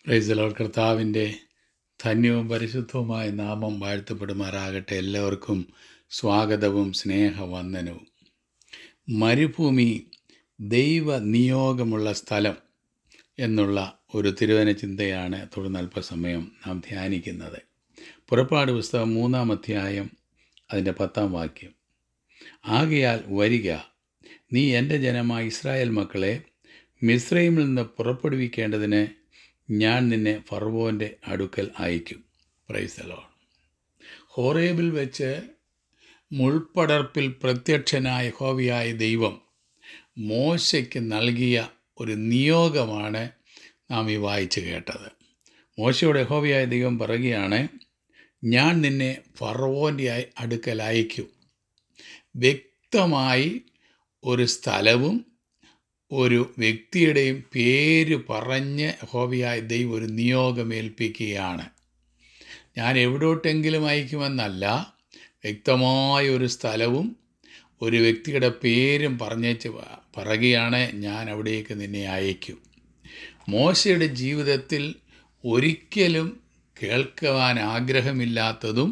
പ്രൈസലോൾ കർത്താവിൻ്റെ ധന്യവും പരിശുദ്ധവുമായ നാമം വാഴ്ത്തപ്പെടുമാറാകട്ടെ എല്ലാവർക്കും സ്വാഗതവും സ്നേഹവന്ദനവും മരുഭൂമി ദൈവ നിയോഗമുള്ള സ്ഥലം എന്നുള്ള ഒരു തിരുവന ചിന്തയാണ് തുടർന്ന് അല്പസമയം നാം ധ്യാനിക്കുന്നത് പുറപ്പാട് പുസ്തകം മൂന്നാം അധ്യായം അതിൻ്റെ പത്താം വാക്യം ആകയാൽ വരിക നീ എൻ്റെ ജനമായ ഇസ്രായേൽ മക്കളെ മിസ്രൈമിൽ നിന്ന് പുറപ്പെടുവിക്കേണ്ടതിന് ഞാൻ നിന്നെ ഫർവോൻ്റെ അടുക്കൽ അയക്കും പ്രൈസലോ ഹോറേബിൽ വെച്ച് മുൾപ്പടർപ്പിൽ പ്രത്യക്ഷനായ ഹോവിയായ ദൈവം മോശയ്ക്ക് നൽകിയ ഒരു നിയോഗമാണ് നാം ഈ വായിച്ചു കേട്ടത് മോശയുടെ ഹോവിയായ ദൈവം പറയുകയാണ് ഞാൻ നിന്നെ ഫറവോൻ്റെ അടുക്കൽ അയക്കും വ്യക്തമായി ഒരു സ്ഥലവും ഒരു വ്യക്തിയുടെയും പേര് പറഞ്ഞ് ഹോബിയായ ദൈവം ഒരു നിയോഗമേൽപ്പിക്കുകയാണ് ഞാൻ എവിടോട്ടെങ്കിലും അയക്കുമെന്നല്ല വ്യക്തമായ ഒരു സ്ഥലവും ഒരു വ്യക്തിയുടെ പേരും പറഞ്ഞേച്ച് പറയുകയാണ് ഞാൻ അവിടേക്ക് നിന്നെ അയക്കും മോശയുടെ ജീവിതത്തിൽ ഒരിക്കലും കേൾക്കുവാൻ ആഗ്രഹമില്ലാത്തതും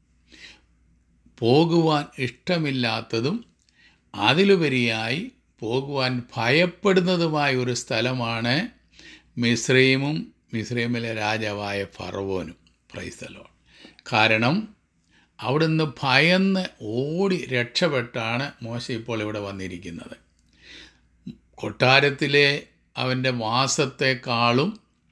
പോകുവാൻ ഇഷ്ടമില്ലാത്തതും അതിലുപരിയായി പോകുവാൻ ഭയപ്പെടുന്നതുമായ ഒരു സ്ഥലമാണ് മിശ്രൈമും മിശ്രൈമിലെ രാജാവായ ഫറവോനും പ്രൈസലോൺ കാരണം അവിടുന്ന് ഭയന്ന് ഓടി രക്ഷപ്പെട്ടാണ് മോശ ഇപ്പോൾ ഇവിടെ വന്നിരിക്കുന്നത് കൊട്ടാരത്തിലെ അവൻ്റെ വാസത്തെക്കാളും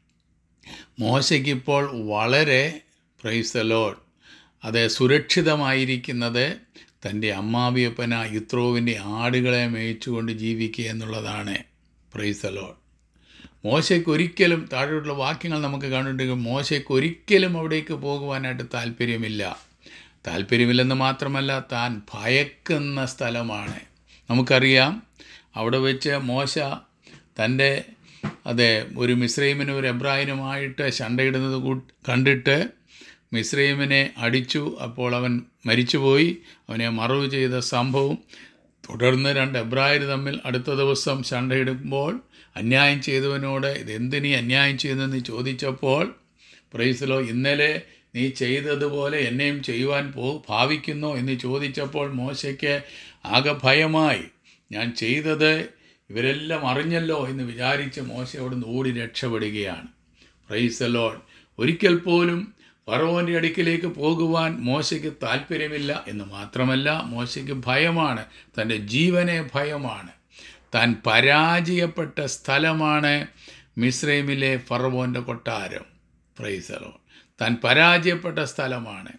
മോശയ്ക്കിപ്പോൾ വളരെ പ്രൈസലോൺ അത് സുരക്ഷിതമായിരിക്കുന്നത് തൻ്റെ അമ്മാവിയപ്പന ഇത്രോവിൻ്റെ ആടുകളെ മേയിച്ചുകൊണ്ട് ജീവിക്കുക എന്നുള്ളതാണ് പ്രൈസലോൺ മോശയ്ക്ക് ഒരിക്കലും താഴോട്ടുള്ള വാക്യങ്ങൾ നമുക്ക് കണ്ടിട്ടുണ്ടെങ്കിൽ മോശയ്ക്ക് ഒരിക്കലും അവിടേക്ക് പോകുവാനായിട്ട് താല്പര്യമില്ല താല്പര്യമില്ലെന്ന് മാത്രമല്ല താൻ ഭയക്കുന്ന സ്ഥലമാണ് നമുക്കറിയാം അവിടെ വെച്ച് മോശ തൻ്റെ അതെ ഒരു മിശ്രൈമിനും ഒരു എബ്രാഹിനുമായിട്ട് ശണ്ടയിടുന്നത് കണ്ടിട്ട് മിശ്രൈമിനെ അടിച്ചു അപ്പോൾ അവൻ മരിച്ചുപോയി അവനെ മറവ് ചെയ്ത സംഭവം തുടർന്ന് രണ്ട് എബ്രായർ തമ്മിൽ അടുത്ത ദിവസം ശണ്ടയിടുമ്പോൾ അന്യായം ചെയ്തവനോട് ഇതെന്തിനീ അന്യായം ചെയ്തെന്ന് ചോദിച്ചപ്പോൾ പ്രൈസലോ ഇന്നലെ നീ ചെയ്തതുപോലെ എന്നെയും ചെയ്യുവാൻ പോ ഭാവിക്കുന്നോ എന്ന് ചോദിച്ചപ്പോൾ മോശയ്ക്ക് ആകെ ഭയമായി ഞാൻ ചെയ്തത് ഇവരെല്ലാം അറിഞ്ഞല്ലോ എന്ന് വിചാരിച്ച് മോശ അവിടുന്ന് ഓടി രക്ഷപ്പെടുകയാണ് പ്രൈസലോൺ ഒരിക്കൽ പോലും ഫറവോൻ്റെ അടുക്കിലേക്ക് പോകുവാൻ മോശയ്ക്ക് താല്പര്യമില്ല എന്ന് മാത്രമല്ല മോശയ്ക്ക് ഭയമാണ് തൻ്റെ ജീവനെ ഭയമാണ് താൻ പരാജയപ്പെട്ട സ്ഥലമാണ് മിസ്രൈമിലെ ഫറവോൻ്റെ കൊട്ടാരം പ്രൈസലോ താൻ പരാജയപ്പെട്ട സ്ഥലമാണ്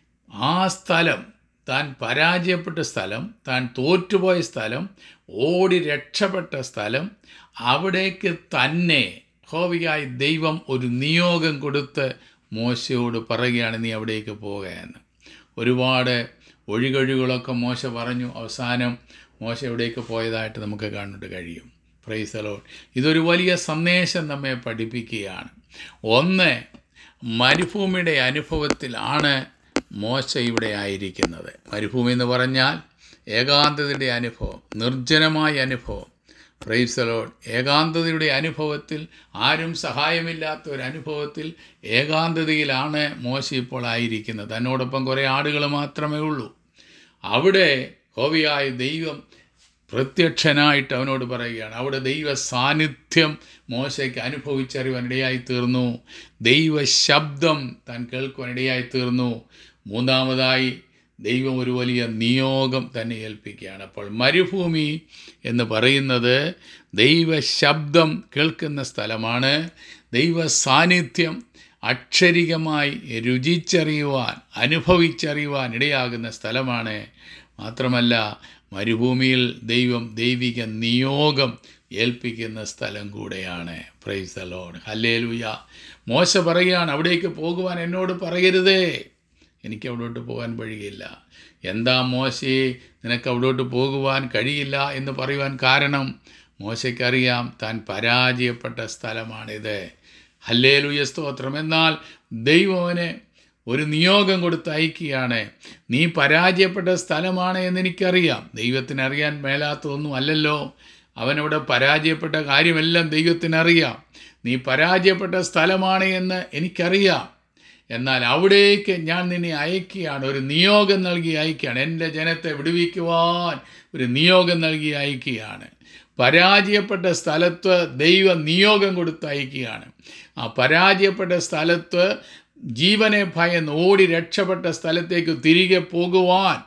ആ സ്ഥലം താൻ പരാജയപ്പെട്ട സ്ഥലം താൻ തോറ്റുപോയ സ്ഥലം ഓടി രക്ഷപ്പെട്ട സ്ഥലം അവിടേക്ക് തന്നെ ഹോവിയായി ദൈവം ഒരു നിയോഗം കൊടുത്ത് മോശയോട് പറയുകയാണ് നീ അവിടേക്ക് പോകുക എന്ന് ഒരുപാട് ഒഴികഴികളൊക്കെ മോശ പറഞ്ഞു അവസാനം മോശ എവിടേക്ക് പോയതായിട്ട് നമുക്ക് കാണാനായിട്ട് കഴിയും പ്രൈസലോൺ ഇതൊരു വലിയ സന്ദേശം നമ്മെ പഠിപ്പിക്കുകയാണ് ഒന്ന് മരുഭൂമിയുടെ അനുഭവത്തിലാണ് മോശ ഇവിടെ ആയിരിക്കുന്നത് മരുഭൂമി എന്ന് പറഞ്ഞാൽ ഏകാന്തതയുടെ അനുഭവം നിർജ്ജനമായ അനുഭവം പ്രൈസലോഡ് ഏകാന്തതയുടെ അനുഭവത്തിൽ ആരും സഹായമില്ലാത്ത ഒരു അനുഭവത്തിൽ ഏകാന്തതയിലാണ് മോശ ഇപ്പോൾ ആയിരിക്കുന്നത് തന്നോടൊപ്പം കുറേ ആടുകൾ മാത്രമേ ഉള്ളൂ അവിടെ ഹോവിയായ ദൈവം പ്രത്യക്ഷനായിട്ട് അവനോട് പറയുകയാണ് അവിടെ ദൈവ സാന്നിധ്യം മോശയ്ക്ക് അനുഭവിച്ചറിയുവാൻ ഇടയായി തീർന്നു ദൈവ ശബ്ദം താൻ കേൾക്കുവാൻ ഇടയായി തീർന്നു മൂന്നാമതായി ദൈവം ഒരു വലിയ നിയോഗം തന്നെ ഏൽപ്പിക്കുകയാണ് അപ്പോൾ മരുഭൂമി എന്ന് പറയുന്നത് ദൈവ ശബ്ദം കേൾക്കുന്ന സ്ഥലമാണ് ദൈവ സാന്നിധ്യം അക്ഷരികമായി രുചിച്ചറിയുവാൻ അനുഭവിച്ചറിയുവാൻ ഇടയാകുന്ന സ്ഥലമാണ് മാത്രമല്ല മരുഭൂമിയിൽ ദൈവം ദൈവിക നിയോഗം ഏൽപ്പിക്കുന്ന സ്ഥലം കൂടെയാണ് പ്രൈസ് അലോൺ ഹല്ലേലൂയ മോശ പറയുകയാണ് അവിടേക്ക് പോകുവാൻ എന്നോട് പറയരുതേ എനിക്ക് അവിടോട്ട് പോകാൻ വഴിയില്ല എന്താ മോശയെ നിനക്ക് അവിടോട്ട് പോകുവാൻ കഴിയില്ല എന്ന് പറയുവാൻ കാരണം മോശയ്ക്കറിയാം താൻ പരാജയപ്പെട്ട സ്ഥലമാണിത് ഹല്ലേലൂയ സ്തോത്രം എന്നാൽ ദൈവം അവനെ ഒരു നിയോഗം കൊടുത്ത് അയക്കുകയാണ് നീ പരാജയപ്പെട്ട സ്ഥലമാണ് എന്ന് എനിക്കറിയാം ദൈവത്തിന് അറിയാൻ മേലാത്തതൊന്നും അല്ലല്ലോ അവനവിടെ പരാജയപ്പെട്ട കാര്യമെല്ലാം ദൈവത്തിനറിയാം നീ പരാജയപ്പെട്ട സ്ഥലമാണ് എന്ന് എനിക്കറിയാം എന്നാൽ അവിടേക്ക് ഞാൻ നിന്നെ അയക്കുകയാണ് ഒരു നിയോഗം നൽകി അയക്കുകയാണ് എൻ്റെ ജനത്തെ വിടുവിക്കുവാൻ ഒരു നിയോഗം നൽകി അയക്കുകയാണ് പരാജയപ്പെട്ട സ്ഥലത്ത് ദൈവ നിയോഗം കൊടുത്ത് അയക്കുകയാണ് ആ പരാജയപ്പെട്ട സ്ഥലത്ത് ജീവനെ ഭയന്ന് ഓടി രക്ഷപ്പെട്ട സ്ഥലത്തേക്ക് തിരികെ പോകുവാൻ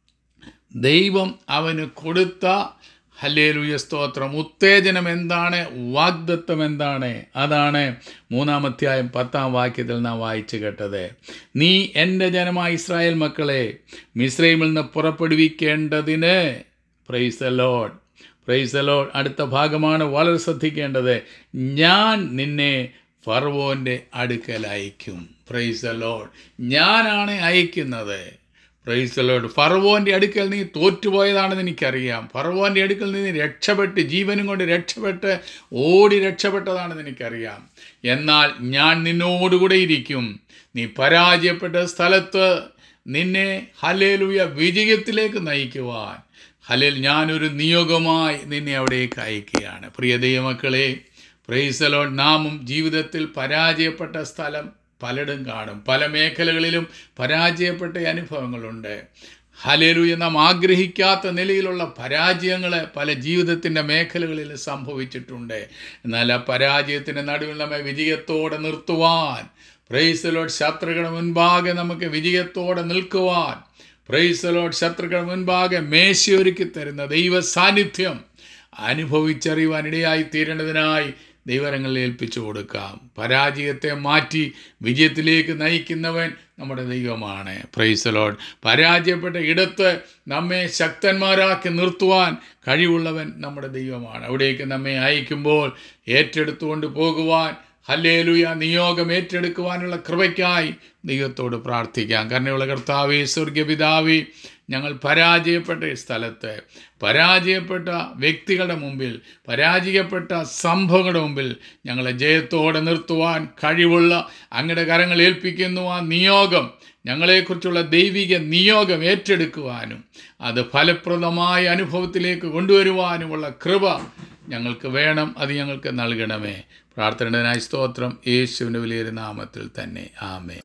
ദൈവം അവന് കൊടുത്ത ഹല്ലേലൂയ സ്തോത്രം ഉത്തേജനം എന്താണ് വാഗ്ദത്വം എന്താണ് അതാണ് മൂന്നാം അധ്യായം പത്താം വാക്യത്തിൽ നാം വായിച്ചു കേട്ടത് നീ എൻ്റെ ജനമായ ഇസ്രായേൽ മക്കളെ മിശ്രൈമിൽ നിന്ന് പുറപ്പെടുവിക്കേണ്ടതിന് പ്രൈസ് ലോഡ് പ്രൈസ് ലോഡ് അടുത്ത ഭാഗമാണ് വളരെ ശ്രദ്ധിക്കേണ്ടത് ഞാൻ നിന്നെ ഫർവോൻ്റെ അടുക്കൽ അയക്കും പ്രൈസ് ലോഡ് ഞാനാണ് അയക്കുന്നത് പ്രൈസലോട് ഫറവോൻ്റെ അടുക്കൽ നീ തോറ്റുപോയതാണെന്ന് എനിക്കറിയാം ഫറവോൻ്റെ അടുക്കൽ നീ രക്ഷപ്പെട്ട് ജീവനും കൊണ്ട് രക്ഷപ്പെട്ട് ഓടി രക്ഷപ്പെട്ടതാണെന്ന് എനിക്കറിയാം എന്നാൽ ഞാൻ നിന്നോടുകൂടെ ഇരിക്കും നീ പരാജയപ്പെട്ട സ്ഥലത്ത് നിന്നെ ഹലേലുയ വിജയത്തിലേക്ക് നയിക്കുവാൻ ഹലേൽ ഞാനൊരു നിയോഗമായി നിന്നെ അവിടേക്ക് അയക്കുകയാണ് പ്രിയ ദൈവമക്കളെ പ്രൈസലോൺ നാമും ജീവിതത്തിൽ പരാജയപ്പെട്ട സ്ഥലം പലയിടും കാണും പല മേഖലകളിലും പരാജയപ്പെട്ട അനുഭവങ്ങളുണ്ട് ഹലേലുയ നാം ആഗ്രഹിക്കാത്ത നിലയിലുള്ള പരാജയങ്ങൾ പല ജീവിതത്തിൻ്റെ മേഖലകളിൽ സംഭവിച്ചിട്ടുണ്ട് എന്നാൽ ആ പരാജയത്തിൻ്റെ നടുവിൽ നമ്മെ വിജയത്തോടെ നിർത്തുവാൻ പ്രൈസലോട് ശത്രുക്കളുടെ മുൻപാകെ നമുക്ക് വിജയത്തോടെ നിൽക്കുവാൻ പ്രൈസലോട് ശത്രുക്കളുടെ മുൻപാകെ മേശയൊരുക്കി തരുന്ന ദൈവ സാന്നിധ്യം അനുഭവിച്ചറിയുവാൻ ഇടയായി തീരേണ്ടതിനായി ദൈവരങ്ങളിൽ ഏൽപ്പിച്ചു കൊടുക്കാം പരാജയത്തെ മാറ്റി വിജയത്തിലേക്ക് നയിക്കുന്നവൻ നമ്മുടെ ദൈവമാണ് പ്രൈസലോഡ് പരാജയപ്പെട്ട ഇടത്ത് നമ്മെ ശക്തന്മാരാക്കി നിർത്തുവാൻ കഴിവുള്ളവൻ നമ്മുടെ ദൈവമാണ് അവിടേക്ക് നമ്മെ അയക്കുമ്പോൾ ഏറ്റെടുത്തുകൊണ്ട് പോകുവാൻ ഹല്ലേലുയ നിയോഗം ഏറ്റെടുക്കുവാനുള്ള കൃപയ്ക്കായി ദൈവത്തോട് പ്രാർത്ഥിക്കാം കരുണയുള്ള കർത്താവേ സ്വർഗപിതാവേ ഞങ്ങൾ പരാജയപ്പെട്ട ഈ സ്ഥലത്ത് പരാജയപ്പെട്ട വ്യക്തികളുടെ മുമ്പിൽ പരാജയപ്പെട്ട സംഭവങ്ങളുടെ മുമ്പിൽ ഞങ്ങളെ ജയത്തോടെ നിർത്തുവാൻ കഴിവുള്ള അങ്ങയുടെ കരങ്ങൾ ഏൽപ്പിക്കുന്നു ആ നിയോഗം ഞങ്ങളെക്കുറിച്ചുള്ള ദൈവിക നിയോഗം ഏറ്റെടുക്കുവാനും അത് ഫലപ്രദമായ അനുഭവത്തിലേക്ക് കൊണ്ടുവരുവാനുമുള്ള കൃപ ഞങ്ങൾക്ക് വേണം അത് ഞങ്ങൾക്ക് നൽകണമേ പ്രാർത്ഥനയുടെ സ്തോത്രം യേശുവിൻ്റെ വലിയൊരു നാമത്തിൽ തന്നെ ആമേ